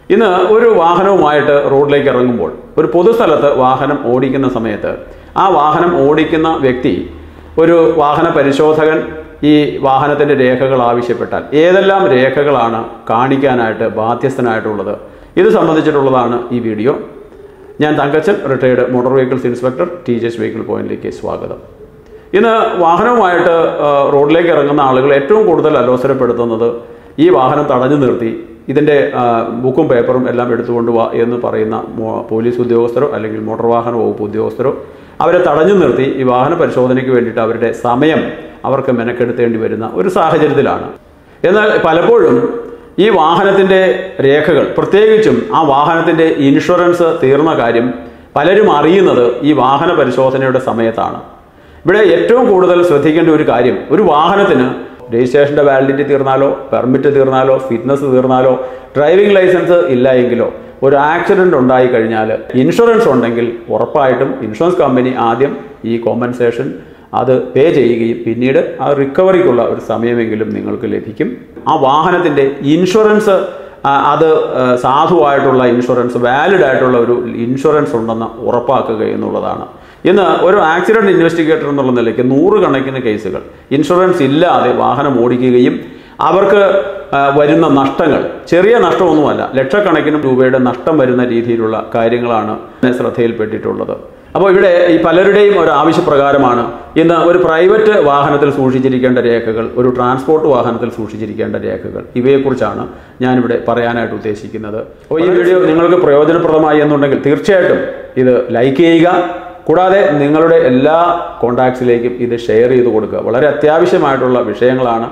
ഇന്ന് ഒരു വാഹനവുമായിട്ട് റോഡിലേക്ക് ഇറങ്ങുമ്പോൾ ഒരു പൊതുസ്ഥലത്ത് വാഹനം ഓടിക്കുന്ന സമയത്ത് ആ വാഹനം ഓടിക്കുന്ന വ്യക്തി ഒരു വാഹന പരിശോധകൻ ഈ വാഹനത്തിൻ്റെ രേഖകൾ ആവശ്യപ്പെട്ടാൽ ഏതെല്ലാം രേഖകളാണ് കാണിക്കാനായിട്ട് ബാധ്യസ്ഥനായിട്ടുള്ളത് ഇത് സംബന്ധിച്ചിട്ടുള്ളതാണ് ഈ വീഡിയോ ഞാൻ Thankachan retired motor vehicles inspector T G S vehicle പോയിന്റിലേക്ക് സ്വാഗതം ഇന്ന് വാഹനവുമായിട്ട് ആ, റോഡിലേക്ക് ഇറങ്ങുന്ന ആളുകൾ ഏറ്റവും കൂടുതൽ അലോസരപ്പെടുത്തുന്നത് ഈ വാഹനം തടഞ്ഞു നിർത്തി ഇതിൻ്റെ ആ, ബുക്കും പേപ്പറും എല്ലാം എടുത്തുകൊണ്ട് വാ എന്ന് പറയുന്ന മോ- പോലീസ് ഉദ്യോഗസ്ഥരോ അല്ലെങ്കിൽ മോട്ടോർ വാഹന വകുപ്പ് ഉദ്യോഗസ്ഥരോ അവരെ തടഞ്ഞു നിർത്തി ഈ വാഹന പരിശോധനയ്ക്ക് വേണ്ടിയിട്ട് അവരുടെ സമയം അവർക്ക് മെനക്കെടുത്തേണ്ടി വരുന്ന ഒരു സാഹചര്യത്തിലാണ് എന്നാൽ പലപ്പോഴും ഈ വാഹനത്തിൻ്റെ രേഖകൾ പ്രത്യേകിച്ചും ആ വാഹനത്തിൻ്റെ ഇൻഷുറൻസ് തീർന്ന കാര്യം പലരും അറിയുന്നത് ഈ വാഹന പരിശോധനയുടെ സമയത്താണ് ഇവിടെ ഏറ്റവും കൂടുതൽ ശ്രദ്ധിക്കേണ്ട ഒരു കാര്യം ഒരു വാഹനത്തിന് രജിസ്ട്രേഷന്റെ വാലിഡിറ്റി തീർന്നാലോ പെർമിറ്റ് തീർന്നാലോ ഫിറ്റ്നസ് തീർന്നാലോ ഡ്രൈവിംഗ് ലൈസൻസ് ഇല്ല എങ്കിലോ ഒരു ആക്സിഡന്റ് ഉണ്ടായി കഴിഞ്ഞാൽ ഇൻഷുറൻസ് ഉണ്ടെങ്കിൽ ഉറപ്പായിട്ടും ഇൻഷുറൻസ് കമ്പനി ആദ്യം ഈ കോമ്പൻസേഷൻ അത് പേ ചെയ്യുകയും പിന്നീട് ആ റിക്കവറിക്കുള്ള ഒരു സമയമെങ്കിലും നിങ്ങൾക്ക് ലഭിക്കും ആ വാഹനത്തിന്റെ ഇൻഷുറൻസ് ആ, അത് ആ, സാധുവായിട്ടുള്ള ഇൻഷുറൻസ് വാലിഡ് ആയിട്ടുള്ള ഒരു ഇൻഷുറൻസ് ഉണ്ടെന്ന് ഉറപ്പാക്കുക എന്നുള്ളതാണ് ഇന്ന് ഒരു ആക്സിഡന്റ് ഇൻവെസ്റ്റിഗേറ്റർ എന്നുള്ള നിലയ്ക്ക് നൂറുകണക്കിന് കേസുകൾ ഇൻഷുറൻസ് ഇല്ലാതെ വാഹനം ഓടിക്കുകയും അവർക്ക് ആ, വരുന്ന നഷ്ടങ്ങൾ ചെറിയ നഷ്ടമൊന്നുമല്ല ലക്ഷക്കണക്കിന് രൂപയുടെ നഷ്ടം വരുന്ന രീതിയിലുള്ള കാര്യങ്ങളാണ് ശ്രദ്ധയിൽപ്പെട്ടിട്ടുള്ളത് അപ്പോൾ ഇവിടെ ഈ പലരുടെയും ഒരു ആവശ്യപ്രകാരമാണ് ഇന്ന് ഒരു പ്രൈവറ്റ് വാഹനത്തിൽ സൂക്ഷിച്ചിരിക്കേണ്ട രേഖകൾ ഒരു ട്രാൻസ്പോർട്ട് വാഹനത്തിൽ സൂക്ഷിച്ചിരിക്കേണ്ട രേഖകൾ ഇവയെക്കുറിച്ചാണ് ഞാനിവിടെ പറയാനായിട്ട് ഉദ്ദേശിക്കുന്നത് അപ്പോൾ ഈ വീഡിയോ നിങ്ങൾക്ക് പ്രയോജനപ്രദമായി എന്നുണ്ടെങ്കിൽ തീർച്ചയായിട്ടും ഇത് ലൈക്ക് ചെയ്യുക കൂടാതെ നിങ്ങളുടെ എല്ലാ കോണ്ടാക്ട്സിലേക്കും ഇത് ഷെയർ ചെയ്ത് കൊടുക്കുക വളരെ അത്യാവശ്യമായിട്ടുള്ള വിഷയങ്ങളാണ്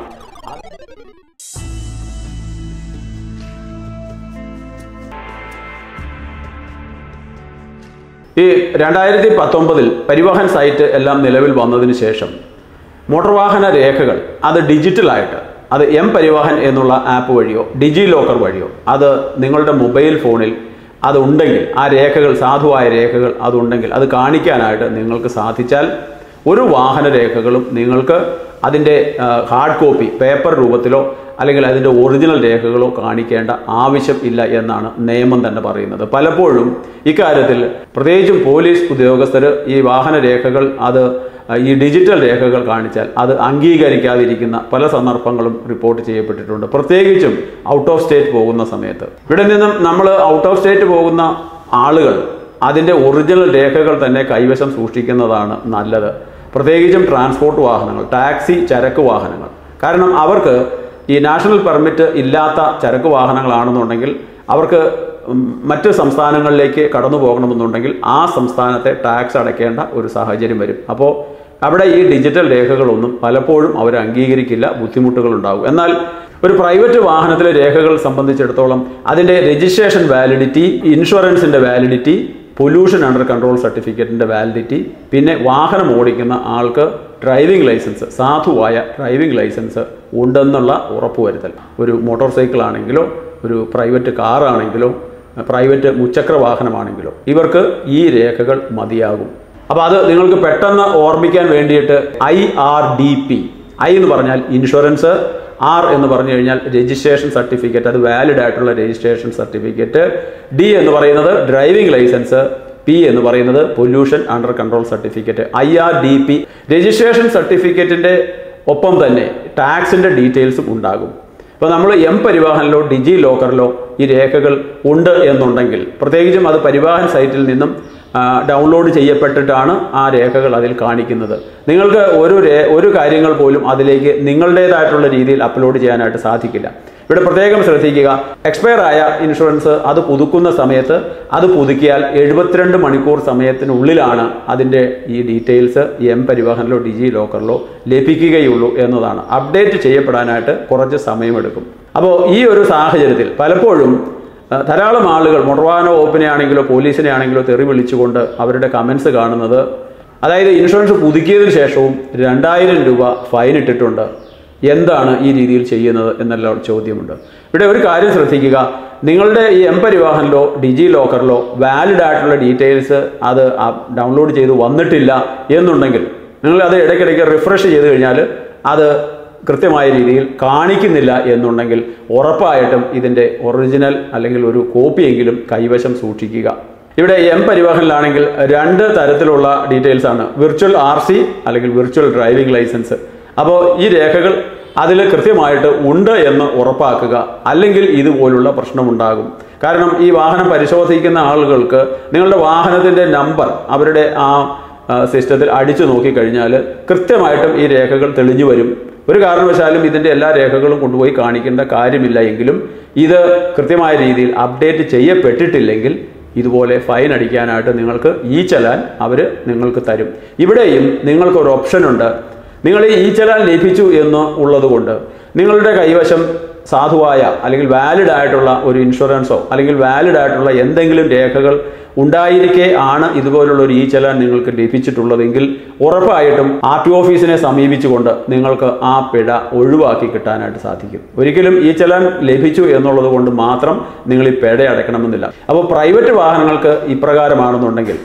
ഈ രണ്ടായിരത്തി പത്തൊമ്പതിൽ പരിവഹൻ സൈറ്റ് എല്ലാം നിലവിൽ വന്നതിന് ശേഷം മോട്ടോർ വാഹന രേഖകൾ അത് ഡിജിറ്റലായിട്ട് അത് എം പരിവാഹൻ എന്നുള്ള ആപ്പ് വഴിയോ ഡിജി ലോക്കർ വഴിയോ അത് നിങ്ങളുടെ മൊബൈൽ ഫോണിൽ അത് ഉണ്ടെങ്കിൽ ആ രേഖകൾ സാധുവായ രേഖകൾ അതുണ്ടെങ്കിൽ അത് കാണിക്കാനായിട്ട് നിങ്ങൾക്ക് സാധിച്ചാൽ ഒരു വാഹന രേഖകളും നിങ്ങൾക്ക് അതിൻ്റെ ഹാർഡ് കോപ്പി പേപ്പർ രൂപത്തിലോ അല്ലെങ്കിൽ അതിൻ്റെ ഒറിജിനൽ രേഖകളോ കാണിക്കേണ്ട ആവശ്യം ഇല്ല എന്നാണ് നിയമം തന്നെ പറയുന്നത് പലപ്പോഴും ഇക്കാര്യത്തിൽ പ്രത്യേകിച്ചും പോലീസ് ഉദ്യോഗസ്ഥർ ഈ വാഹന രേഖകൾ അത് ഈ ഡിജിറ്റൽ രേഖകൾ കാണിച്ചാൽ അത് അംഗീകരിക്കാതിരിക്കുന്ന പല സന്ദർഭങ്ങളും റിപ്പോർട്ട് ചെയ്യപ്പെട്ടിട്ടുണ്ട് പ്രത്യേകിച്ചും ഔട്ട് ഓഫ് സ്റ്റേറ്റ് പോകുന്ന സമയത്ത് ഇവിടെ നിന്നും നമ്മൾ ഔട്ട് ഓഫ് സ്റ്റേറ്റ് പോകുന്ന ആളുകൾ അതിൻ്റെ ഒറിജിനൽ രേഖകൾ തന്നെ കൈവശം സൂക്ഷിക്കുന്നതാണ് നല്ലത് പ്രത്യേകിച്ചും ട്രാൻസ്പോർട്ട് വാഹനങ്ങൾ ടാക്സി ചരക്ക് വാഹനങ്ങൾ കാരണം അവർക്ക് ഈ നാഷണൽ പെർമിറ്റ് ഇല്ലാത്ത ചരക്ക് വാഹനങ്ങളാണെന്നുണ്ടെങ്കിൽ അവർക്ക് ഉം, മറ്റ് സംസ്ഥാനങ്ങളിലേക്ക് കടന്നു പോകണമെന്നുണ്ടെങ്കിൽ ആ സംസ്ഥാനത്തെ ടാക്സ് അടയ്ക്കേണ്ട ഒരു സാഹചര്യം വരും അപ്പോൾ അവിടെ ഈ ഡിജിറ്റൽ രേഖകളൊന്നും പലപ്പോഴും അവർ അംഗീകരിക്കില്ല ബുദ്ധിമുട്ടുകൾ ഉണ്ടാകും എന്നാൽ ഒരു പ്രൈവറ്റ് വാഹനത്തിലെ രേഖകൾ സംബന്ധിച്ചിടത്തോളം അതിൻ്റെ രജിസ്ട്രേഷൻ വാലിഡിറ്റി ഇൻഷുറൻസിൻ്റെ വാലിഡിറ്റി പൊല്യൂഷൻ അണ്ടർ കൺട്രോൾ സർട്ടിഫിക്കറ്റിൻ്റെ വാലിഡിറ്റി പിന്നെ വാഹനം ഓടിക്കുന്ന ആൾക്ക് ഡ്രൈവിംഗ് ലൈസൻസ് സാധുവായ ഡ്രൈവിംഗ് ലൈസൻസ് ഉണ്ടെന്നുള്ള ഉറപ്പുവരുത്തൽ ഒരു മോട്ടോർ സൈക്കിൾ ആണെങ്കിലോ ഒരു പ്രൈവറ്റ് കാർ ആണെങ്കിലോ പ്രൈവറ്റ് മുച്ചക്ര വാഹനമാണെങ്കിലോ ഇവർക്ക് ഈ രേഖകൾ മതിയാകും അപ്പോൾ അത് നിങ്ങൾക്ക് പെട്ടെന്ന് ഓർമ്മിക്കാൻ വേണ്ടിയിട്ട് I R D P I എന്ന് പറഞ്ഞാൽ ഇൻഷുറൻസ് ആർ എന്ന് പറഞ്ഞു കഴിഞ്ഞാൽ രജിസ്ട്രേഷൻ സർട്ടിഫിക്കറ്റ് അത് വാലിഡ് ആയിട്ടുള്ള രജിസ്ട്രേഷൻ സർട്ടിഫിക്കറ്റ് ഡി എന്ന് പറയുന്നത് ഡ്രൈവിംഗ് ലൈസൻസ് പി എന്ന് പറയുന്നത് pollution under control certificate I R D P registration സർട്ടിഫിക്കറ്റിന്റെ ഒപ്പം തന്നെ ടാക്സിന്റെ ഡീറ്റെയിൽസും ഉണ്ടാകും അപ്പോൾ നമ്മൾ എം പരിവാഹനിലോ ഡിജി ലോക്കറിലോ ഈ രേഖകൾ ഉണ്ട് എന്നുണ്ടെങ്കിൽ പ്രത്യേകിച്ചും അത് പരിവാഹൻ സൈറ്റിൽ നിന്നും ആ, ഡൗൺലോഡ് ചെയ്യപ്പെട്ടിട്ടാണ് ആ രേഖകൾ അതിൽ കാണിക്കുന്നത് നിങ്ങൾക്ക് ഒരു രേ ഒരു കാര്യങ്ങൾ പോലും അതിലേക്ക് നിങ്ങളുടേതായിട്ടുള്ള രീതിയിൽ അപ്ലോഡ് ചെയ്യാനായിട്ട് സാധിക്കില്ല ഇവിടെ പ്രത്യേകം ശ്രദ്ധിക്കുക എക്സ്പയർ ആയ ഇൻഷുറൻസ് അത് പുതുക്കുന്ന സമയത്ത് അത് പുതുക്കിയാൽ എഴുപത്തിരണ്ട് മണിക്കൂർ സമയത്തിനുള്ളിലാണ് അതിൻ്റെ ഈ ഡീറ്റെയിൽസ് എം പരിവാഹനിലോ ഡിജി ലോക്കറിലോ ലഭിക്കുകയുള്ളൂ എന്നതാണ് അപ്ഡേറ്റ് ചെയ്യപ്പെടാനായിട്ട് കുറച്ച് സമയമെടുക്കും അപ്പോൾ ഈ ഒരു സാഹചര്യത്തിൽ പലപ്പോഴും ആ, ധാരാളം ആളുകൾ മോട്ടോർ വാഹന വകുപ്പിനെ ആണെങ്കിലോ പോലീസിനെ ആണെങ്കിലോ തെറി വിളിച്ചുകൊണ്ട് അവരുടെ കമൻസ് കാണുന്നത് അതായത് ഇൻഷുറൻസ് പുതുക്കിയതിനു ശേഷവും രണ്ടായിരം രൂപ ഫൈൻ ഇട്ടിട്ടുണ്ട് എന്താണ് ഈ രീതിയിൽ ചെയ്യുന്നത് എന്നുള്ള ചോദ്യമുണ്ട് ഇവിടെ ഒരു കാര്യം ശ്രദ്ധിക്കുക നിങ്ങളുടെ ഈ എം പരിവാഹനിലോ ഡിജി ലോക്കറിലോ വാലിഡ് ആയിട്ടുള്ള ഡീറ്റെയിൽസ് അത് ഡൗൺലോഡ് ചെയ്ത് വന്നിട്ടില്ല എന്നുണ്ടെങ്കിൽ നിങ്ങൾ അത് ഇടയ്ക്കിടയ്ക്ക് റിഫ്രഷ് ചെയ്ത് കഴിഞ്ഞാൽ അത് കൃത്യമായ രീതിയിൽ കാണിക്കുന്നില്ല എന്നുണ്ടെങ്കിൽ ഉറപ്പായിട്ടും ഇതിൻ്റെ ഒറിജിനൽ അല്ലെങ്കിൽ ഒരു കോപ്പിയെങ്കിലും കൈവശം സൂക്ഷിക്കുക ഇവിടെ എം പരിവാഹനിലാണെങ്കിൽ രണ്ട് തരത്തിലുള്ള ഡീറ്റെയിൽസ് ആണ് വിർച്വൽ ആർ സി അല്ലെങ്കിൽ വിർച്വൽ ഡ്രൈവിംഗ് ലൈസൻസ് അപ്പോൾ ഈ രേഖകൾ അതിൽ കൃത്യമായിട്ട് ഉണ്ട് എന്ന് ഉറപ്പാക്കുക അല്ലെങ്കിൽ ഇതുപോലുള്ള പ്രശ്നമുണ്ടാകും കാരണം ഈ വാഹനം പരിശോധിക്കുന്ന ആളുകൾക്ക് നിങ്ങളുടെ വാഹനത്തിൻ്റെ നമ്പർ അവരുടെ ആ സിസ്റ്റത്തിൽ അടിച്ചു നോക്കിക്കഴിഞ്ഞാൽ കൃത്യമായിട്ടും ഈ രേഖകൾ തെളിഞ്ഞു വരും ഒരു കാരണവശാലും ഇതിൻ്റെ എല്ലാ രേഖകളും കൊണ്ടുപോയി കാണിക്കേണ്ട കാര്യമില്ല എങ്കിലും ഇത് കൃത്യമായ രീതിയിൽ അപ്ഡേറ്റ് ചെയ്യപ്പെട്ടിട്ടില്ലെങ്കിൽ ഇതുപോലെ ഫൈൻ അടിക്കാനായിട്ട് നിങ്ങൾക്ക് ഈ ചലാൻ അവർ നിങ്ങൾക്ക് തരും ഇവിടെയും നിങ്ങൾക്കൊരു ഓപ്ഷനുണ്ട് നിങ്ങൾ ഈ ചലാൻ ലഭിച്ചു എന്ന് ഉള്ളതുകൊണ്ട് നിങ്ങളുടെ കൈവശം സാധുവായ അല്ലെങ്കിൽ വാലിഡ് ആയിട്ടുള്ള ഒരു ഇൻഷുറൻസോ അല്ലെങ്കിൽ വാലിഡ് ആയിട്ടുള്ള എന്തെങ്കിലും രേഖകൾ ഉണ്ടായിരിക്കെ ആണ് ഇതുപോലുള്ള ഒരു ഈ ചലാൻ നിങ്ങൾക്ക് ലഭിച്ചിട്ടുള്ളതെങ്കിൽ ഉറപ്പായിട്ടും ആർ ടി ഓഫീസിനെ സമീപിച്ചുകൊണ്ട് നിങ്ങൾക്ക് ആ പിഴ ഒഴിവാക്കി കിട്ടാനായിട്ട് സാധിക്കും ഒരിക്കലും ഈ ചലാൻ ലഭിച്ചു എന്നുള്ളത് കൊണ്ട് മാത്രം നിങ്ങൾ ഈ പിഴ അടയ്ക്കണമെന്നില്ല അപ്പോൾ പ്രൈവറ്റ് വാഹനങ്ങൾക്ക് ഇപ്രകാരമാണെന്നുണ്ടെങ്കിൽ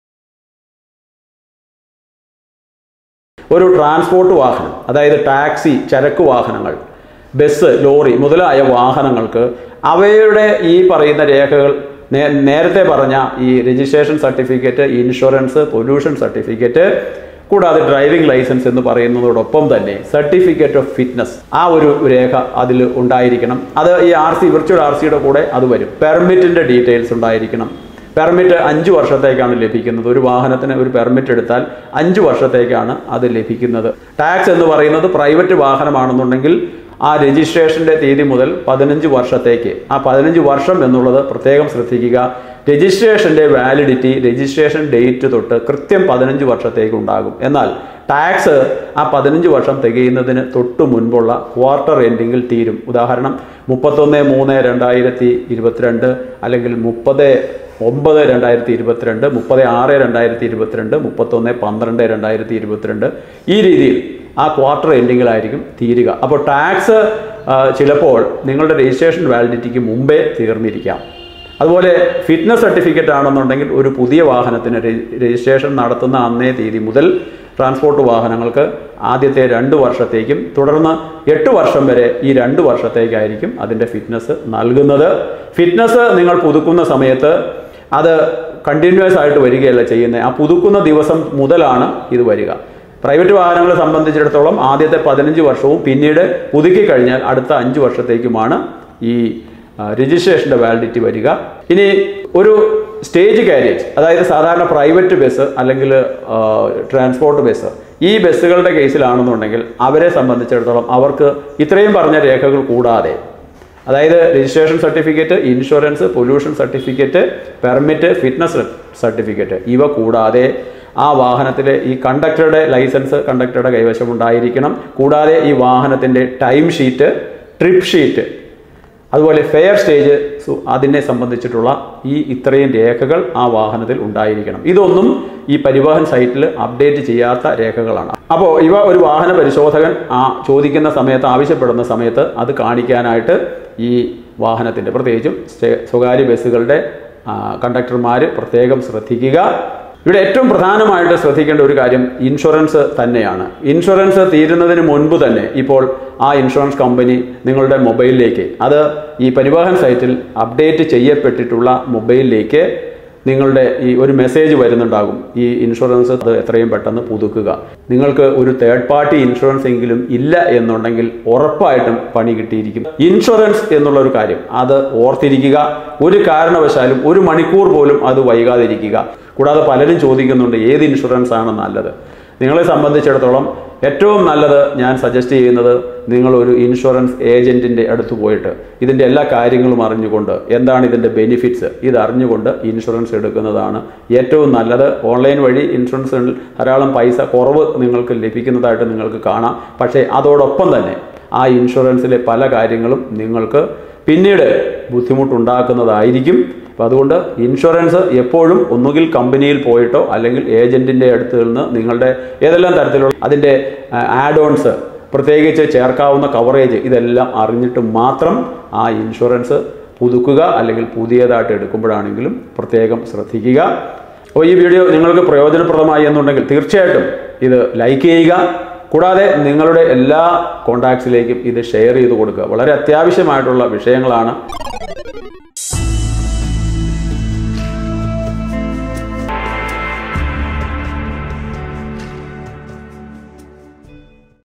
ഒരു ട്രാൻസ്പോർട്ട് വാഹനം അതായത് ടാക്സി ചരക്ക് വാഹനങ്ങൾ ബസ് ലോറി മുതലായ വാഹനങ്ങൾക്ക് അവയുടെ ഈ പറയുന്ന രേഖകൾ നേ- നേരത്തെ പറഞ്ഞ ഈ registration certificate insurance pollution certificate കൂടാതെ ഡ്രൈവിംഗ് ലൈസൻസ് എന്ന് പറയുന്നതോടൊപ്പം തന്നെ സർട്ടിഫിക്കറ്റ് ഓഫ് ഫിറ്റ്നസ് ആ ഒരു രേഖ അതിൽ ഉണ്ടായിരിക്കണം അത് ഈ ആർ സി വിർച്വൽ ആർ സിയുടെ കൂടെ അത് വരും പെർമിറ്റിന്റെ ഡീറ്റെയിൽസ് ഉണ്ടായിരിക്കണം പെർമിറ്റ് അഞ്ച് വർഷത്തേക്കാണ് ലഭിക്കുന്നത് ഒരു വാഹനത്തിന് ഒരു പെർമിറ്റ് എടുത്താൽ അഞ്ച് വർഷത്തേക്കാണ് അത് ലഭിക്കുന്നത് ടാക്സ് എന്ന് പറയുന്നത് പ്രൈവറ്റ് വാഹനമാണെന്നുണ്ടെങ്കിൽ ആ രജിസ്ട്രേഷന്റെ തീയതി മുതൽ പതിനഞ്ച് വർഷത്തേക്ക് ആ പതിനഞ്ച് വർഷം എന്നുള്ളത് പ്രത്യേകം ശ്രദ്ധിക്കുക രജിസ്ട്രേഷന്റെ വാലിഡിറ്റി രജിസ്ട്രേഷൻ ഡേറ്റ് തൊട്ട് കൃത്യം പതിനഞ്ച് വർഷത്തേക്ക് ഉണ്ടാകും എന്നാൽ ടാക്സ് ആ പതിനഞ്ച് വർഷം തികയുന്നതിന് തൊട്ട് മുൻപുള്ള ക്വാർട്ടർ എൻഡിങ്ങിൽ തീരും ഉദാഹരണം മുപ്പത്തൊന്ന് മൂന്ന് രണ്ടായിരത്തി ഇരുപത്തിരണ്ട് അല്ലെങ്കിൽ മുപ്പത് ഒമ്പത് രണ്ടായിരത്തി ഇരുപത്തിരണ്ട് മുപ്പത് ആറ് രണ്ടായിരത്തി ഇരുപത്തിരണ്ട് മുപ്പത്തൊന്ന് പന്ത്രണ്ട് രണ്ടായിരത്തി ഇരുപത്തിരണ്ട് ഈ രീതിയിൽ ആ ക്വാർട്ടർ എൻഡിങ്ങിലായിരിക്കും തീരുക അപ്പോൾ ടാക്സ് ചിലപ്പോൾ നിങ്ങളുടെ രജിസ്ട്രേഷൻ വാലിഡിറ്റിക്ക് മുമ്പേ തീർന്നിരിക്കാം അതുപോലെ ഫിറ്റ്നസ് സർട്ടിഫിക്കറ്റ് ആണെന്നുണ്ടെങ്കിൽ ഒരു പുതിയ വാഹനത്തിന് രജി- രജിസ്ട്രേഷൻ നടത്തുന്ന അന്നേ തീയതി മുതൽ ട്രാൻസ്പോർട്ട് വാഹനങ്ങൾക്ക് ആദ്യത്തെ രണ്ട് വർഷത്തേക്കും തുടർന്ന് എട്ട് വർഷം വരെ ഈ രണ്ട് വർഷത്തേക്കായിരിക്കും അതിൻ്റെ ഫിറ്റ്നസ് നൽകുന്നത് ഫിറ്റ്നസ് നിങ്ങൾ പുതുക്കുന്ന സമയത്ത് അത് കണ്ടിന്യൂസ് ആയിട്ട് വരികയല്ല ചെയ്യുന്നത് ആ പുതുക്കുന്ന ദിവസം മുതലാണ് ഇത് വരിക പ്രൈവറ്റ് വാഹനങ്ങളെ സംബന്ധിച്ചിടത്തോളം ആദ്യത്തെ പതിനഞ്ച് വർഷവും പിന്നീട് പുതുക്കി കഴിഞ്ഞാൽ അടുത്ത അഞ്ച് വർഷത്തേക്കുമാണ് ഈ ആ, രജിസ്ട്രേഷന്റെ വാലിഡിറ്റി വരിക ഇനി ഒരു സ്റ്റേജ് കാരേജ് അതായത് സാധാരണ പ്രൈവറ്റ് ബസ് അല്ലെങ്കിൽ ആ, ട്രാൻസ്പോർട്ട് ബസ് ഈ ബസ്സുകളുടെ കേസിലാണെന്നുണ്ടെങ്കിൽ അവരെ സംബന്ധിച്ചിടത്തോളം അവർക്ക് ഇത്രയും പറഞ്ഞ രേഖകൾ കൂടാതെ അതായത് registration certificate insurance pollution certificate permit fitness certificate ഇവ കൂടാതെ ആ വാഹനത്തിലെ ഈ കണ്ടക്ടറുടെ ലൈസൻസ് കണ്ടക്ടറുടെ കൈവശം ഉണ്ടായിരിക്കണം കൂടാതെ ഈ വാഹനത്തിന്റെ ടൈം ഷീറ്റ് ട്രിപ്പ് ഷീറ്റ് അതുപോലെ ഫെയർ സ്റ്റേജ് സു- അതിനെ സംബന്ധിച്ചിട്ടുള്ള ഈ ഇത്രയും രേഖകൾ ആ വാഹനത്തിൽ ഉണ്ടായിരിക്കണം ഇതൊന്നും ഈ പരിവാഹൻ സൈറ്റിൽ അപ്ഡേറ്റ് ചെയ്യാത്ത രേഖകളാണ് അപ്പോൾ ഇവ ഒരു വാഹന പരിശോധകൻ ആ ചോദിക്കുന്ന സമയത്ത് ആവശ്യപ്പെടുന്ന സമയത്ത് അത് കാണിക്കാനായിട്ട് ഈ വാഹനത്തിൻ്റെ പ്രത്യേകിച്ചും സ്റ്റേ- സ്വകാര്യ ബസ്സുകളുടെ കണ്ടക്ടർമാർ പ്രത്യേകം ശ്രദ്ധിക്കുക ഇവിടെ ഏറ്റവും പ്രധാനമായിട്ട് ശ്രദ്ധിക്കേണ്ട ഒരു കാര്യം ഇൻഷുറൻസ് തന്നെയാണ് ഇൻഷുറൻസ് തീരുന്നതിന് മുൻപ് തന്നെ ഇപ്പോൾ ആ ഇൻഷുറൻസ് കമ്പനി നിങ്ങളുടെ മൊബൈലിലേക്ക് അത് ഈ പരിവാഹൻ സൈറ്റിൽ അപ്ഡേറ്റ് ചെയ്യപ്പെട്ടിട്ടുള്ള മൊബൈലിലേക്ക് നിങ്ങളുടെ ഈ ഒരു മെസ്സേജ് വരുന്നുണ്ടാകും ഈ ഇൻഷുറൻസ് അത് എത്രയും പെട്ടെന്ന് പുതുക്കുക നിങ്ങൾക്ക് ഒരു തേർഡ് പാർട്ടി ഇൻഷുറൻസ് എങ്കിലും ഇല്ല എന്നുണ്ടെങ്കിൽ ഉറപ്പായിട്ടും പണി കിട്ടിയിരിക്കും ഇൻഷുറൻസ് എന്നുള്ള ഒരു കാര്യം അത് ഓർത്തിരിക്കുക ഒരു കാരണവശാലും ഒരു മണിക്കൂർ പോലും അത് വൈകാതിരിക്കുക കൂടാതെ പലരും ചോദിക്കുന്നുണ്ട് ഏത് ഇൻഷുറൻസ് ആണ് നല്ലത് നിങ്ങളെ സംബന്ധിച്ചിടത്തോളം ഏറ്റവും നല്ലത് ഞാൻ സജസ്റ്റ് ചെയ്യുന്നത് നിങ്ങൾ ഒരു ഇൻഷുറൻസ് ഏജന്റിന്റെ അടുത്ത് പോയിട്ട് ഇതിന്റെ എല്ലാ കാര്യങ്ങളും അറിഞ്ഞുകൊണ്ട് എന്താണ് ഇതിന്റെ ബെനിഫിറ്റ്സ് ഇത് അറിഞ്ഞുകൊണ്ട് ഇൻഷുറൻസ് എടുക്കുന്നതാണ് ഏറ്റവും നല്ലത് ഓൺലൈൻ വഴി ഇൻഷുറൻസ് ധാരാളം പൈസ കുറവ് നിങ്ങൾക്ക് ലഭിക്കുന്നതായിട്ട് നിങ്ങൾക്ക് കാണാം പക്ഷേ അതോടൊപ്പം തന്നെ ആ ഇൻഷുറൻസിലെ പല കാര്യങ്ങളും നിങ്ങൾക്ക് പിന്നീട് ബുദ്ധിമുട്ടുണ്ടാക്കുന്നതായിരിക്കും അപ്പോൾ അതുകൊണ്ട് ഇൻഷുറൻസ് എപ്പോഴും ഒന്നുകിൽ കമ്പനിയിൽ പോയിട്ടോ അല്ലെങ്കിൽ ഏജന്റിന്റെ അടുത്ത് നിന്ന് നിങ്ങളുടെ ഏതെല്ലാം തരത്തിലുള്ള അതിന്റെ ആഡ് ഓൺസ് പ്രത്യേകിച്ച് ചേർക്കാവുന്ന കവറേജ് ഇതെല്ലാം അറിഞ്ഞിട്ട് മാത്രം ആ ഇൻഷുറൻസ് പുതുക്കുക അല്ലെങ്കിൽ പുതിയതായിട്ട് എടുക്കുമ്പോഴാണെങ്കിലും പ്രത്യേകം ശ്രദ്ധിക്കുക അപ്പോൾ ഈ വീഡിയോ നിങ്ങൾക്ക് പ്രയോജനപ്രദമായി എന്നുണ്ടെങ്കിൽ തീർച്ചയായിട്ടും ഇത് ലൈക്ക് ചെയ്യുക കൂടാതെ നിങ്ങളുടെ എല്ലാ കോണ്ടാക്ട്സിലേക്കും ഇത് ഷെയർ ചെയ്ത് കൊടുക്കുക വളരെ അത്യാവശ്യമായിട്ടുള്ള വിഷയങ്ങളാണ്